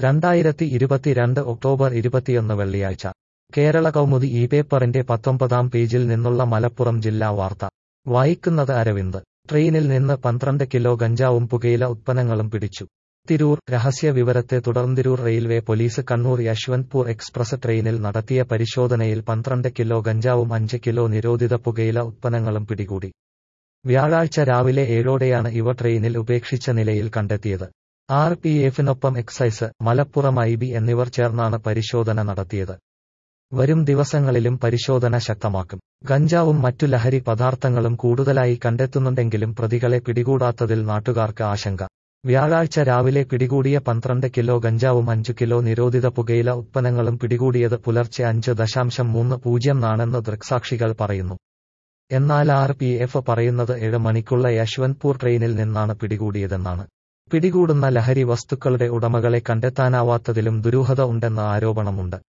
രണ്ടായിരത്തി ഇരുപത്തിരണ്ട് ഒക്ടോബർ ഇരുപത്തിയൊന്ന് വെള്ളിയാഴ്ച കേരള കൗമുദി ഈ പേപ്പറിന്റെ പത്തൊമ്പതാം പേജിൽ നിന്നുള്ള മലപ്പുറം ജില്ലാ വാർത്ത വായിക്കുന്നത് അരവിന്ദ് ട്രെയിനിൽ നിന്ന് പന്ത്രണ്ട് കിലോ ഗഞ്ചാവും പുകയില ഉത്പന്നങ്ങളും പിടിച്ചു തിരൂർ രഹസ്യ വിവരത്തെ തുടർന്നിരൂർ railway police Kannur Yesvantpur express ട്രെയിനിൽ നടത്തിയ പരിശോധനയിൽ പന്ത്രണ്ട് കിലോ ഗഞ്ചാവും അഞ്ച് കിലോ നിരോധിത പുകയില ഉത്പന്നങ്ങളും പിടികൂടി വ്യാഴാഴ്ച രാവിലെ ഏഴോടെയാണ് ഇവ ട്രെയിനിൽ ഉപേക്ഷിച്ച നിലയിൽ കണ്ടെത്തിയത് ആർ പി എഫിനൊപ്പം എക്സൈസ് മലപ്പുറം ഐ ബി എന്നിവർ ചേർന്നാണ് പരിശോധന നടത്തിയത് വരും ദിവസങ്ങളിലും പരിശോധന ശക്തമാക്കും ഗഞ്ചാവും മറ്റു ലഹരി പദാർത്ഥങ്ങളും കൂടുതലായി കണ്ടെത്തുന്നുണ്ടെങ്കിലും പ്രതികളെ പിടികൂടാത്തതിൽ നാട്ടുകാർക്ക് ആശങ്ക വ്യാഴാഴ്ച രാവിലെ പിടികൂടിയ പന്ത്രണ്ട് കിലോ ഗഞ്ചാവും അഞ്ചു കിലോ നിരോധിത പുകയില ഉത്പന്നങ്ങളും പിടികൂടിയത് പുലർച്ചെ അഞ്ച് ദശാംശം മൂന്ന് പൂജ്യം നാണെന്ന് ദൃക്സാക്ഷികൾ പറയുന്നു എന്നാൽ ആർ പി എഫ് പറയുന്നത് ഏഴ് മണിക്കുള്ള യശ്വന്ത്പൂർ ട്രെയിനിൽ നിന്നാണ് പിടികൂടിയതെന്നാണ് പിടികൂടുന്ന ലഹരി വസ്തുക്കളുടെ ഉടമകളെ കണ്ടെത്താനാവാത്തതിലും ദുരൂഹത ഉണ്ടെന്ന ആരോപണമുണ്ട്